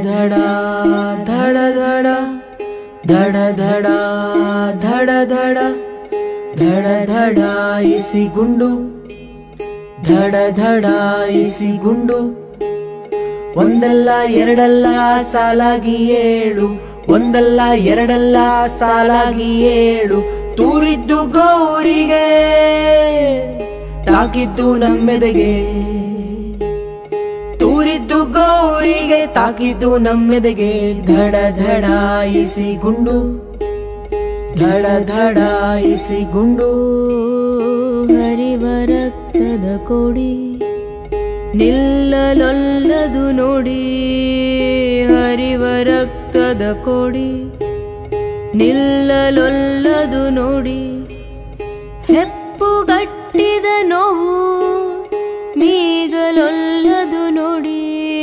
ಧಡ ಧಡ ಧಡ ಧಡ ಧಡ ಧಡ ಧಡ ಧಡ ಧಡ EC ಗುಂಡು ಧಡ ಧಡ EC ಗುಂಡು ಒಂದಲ್ಲ ಎರಡಲ್ಲ ಸಾಲಾಗಿ ಏಳು ಒಂದಲ್ಲ ಎರಡಲ್ಲ ಸಾಲಾಗಿ ಏಳು ತೂರಿದ್ದು ಗೌರಿಗೆ ತಾಕಿದ್ದು ನಮ್ಮೆದೆಗೆ ತೂರಿದ್ದು ಗೌರಿಗೆ ತಾಕಿದ್ದು ನಮ್ಮೆದೆಗೆ ಧಡ ಧಡ ಇಸಿ ಗುಂಡು ಧಡ ಧಡ ಇಸಿ ಗುಂಡು ಹರಿವ ರಕ್ತದ ಕೊಡಿ ನಿಲ್ಲಲೊಲ್ಲದು ನೋಡಿ ಹರಿವ ರಕ್ತದ ಕೊಡಿ ನಿಲ್ಲಲೊಲ್ಲದು ನೋಡಿ ಹೆಪ್ಪುಗಟ್ಟಿದ ನೋವು ಮೀಗಲೊಲ್ಲದು ನೋಡಿ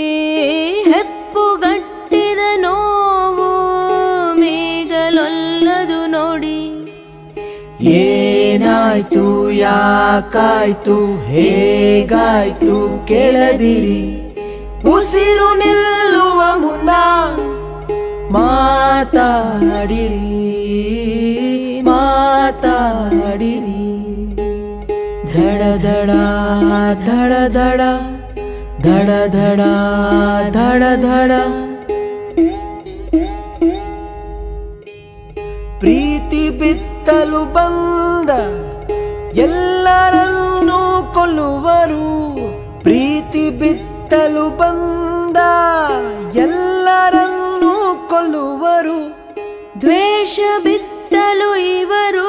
ಹೆಪ್ಪುಗಟ್ಟಿದ ನೋವು ಮೀಗಲೊಲ್ಲದು ನೋಡಿ ಏನಾಯ್ತು ಯಾಕಾಯ್ತು ಹೇಗಾಯ್ತು ಕೇಳದಿರಿ ಉಸಿರು ನಿಲ್ಲುವ ಮುನ್ನ ಮಾತಾಡಿರಿ ಮಾತಾಡಿರಿ ಧಡ ಧಡ ಧಡ ಧಡ ಧಡ ಧಡ ಧಡ ಧಡ ಪ್ರೀತಿ ಬಿತ್ತಲು ಬಂದ ಎಲ್ಲರನ್ನೂ ಕೊಲ್ಲುವರು ಪ್ರೀತಿ ಬಿತ್ತಲು ಬಂದ ಎಲ್ಲರನ್ನೂ ಕೊಲ್ಲುವರು ದ್ವೇಷ ಬಿತ್ತಲು ಇವರು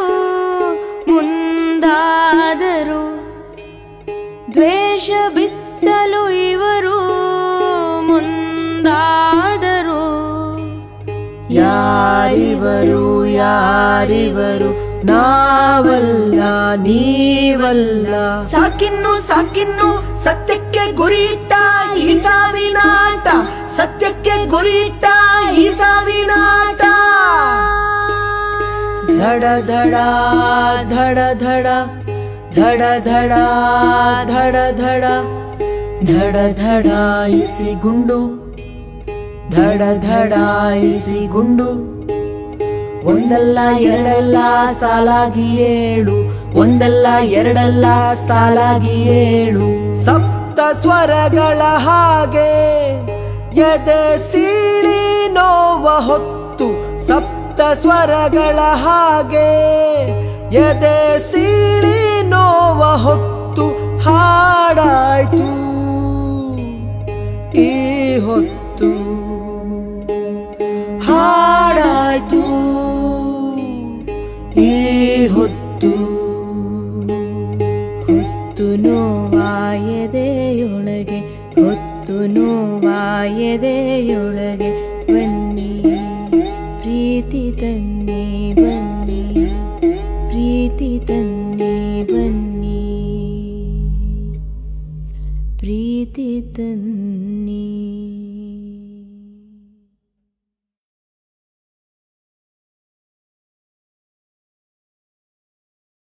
ಮುಂದಾದರು ದ್ವೇಷ ಬಿತ್ತಲು ಇವರು ಮುಂದಾದರು ಯಾರಿವರು ಯಾರಿವರು ನಾವಲ್ಲ ನೀವಲ್ಲ ಸಾಕಿನ್ನು ಸಾಕಿನ್ನು ಸತ್ಯಕ್ಕೆ ಗುರಿಯಿಟ್ಟ ಈ ಸಾವಿನಾಟ ಸತ್ಯಕ್ಕೆ ಗುರಿಯಿಟ್ಟ ಈ ಸಾವಿನಾಟ ಧಡ ಧಡ ಧಡ ಧಡ ಧಡ ಧಡ ಧಡ ಧಡ ಧಡ ಧಡ ಇಸಿ ಗುಂಡು ಧಡ ಧಡ ಇಸಿ ಗುಂಡು ಒಂದಲ್ಲ ಎರಡಲ್ಲ ಸಾಲಾಗಿ ಏಳು ಒಂದಲ್ಲ ಎರಡಲ್ಲ ಸಾಲಾಗಿ ಏಳು ಸಪ್ತ ಸ್ವರಗಳ ಹಾಗೆ ಎದೆ ಸೀಳಿ ನೋವ ಹೊತ್ತು ಸಪ್ತ ಸ್ವರಗಳ ಹಾಗೆ ಎದೆ ಸೀಳಿ ನೋವ ಹೊತ್ತು ಹಾಡಾಯ್ತು ಈ ಹೊತ್ತು ಹಾಡಾಯ್ತು ಈ ಹೊತ್ತು ಹೊತ್ತು ನೋವಾಯದೆಯೊಳಗೆ ಹೊತ್ತು ನೋವಾಯದೆಯೊಳಗೆ ಬನ್ನಿ ಪ್ರೀತಿ ತನ್ನಿ ಬನ್ನಿ ಪ್ರೀತಿ ತನ್ನಿ ಬನ್ನಿ ಪ್ರೀತಿ ತನ್ನಿ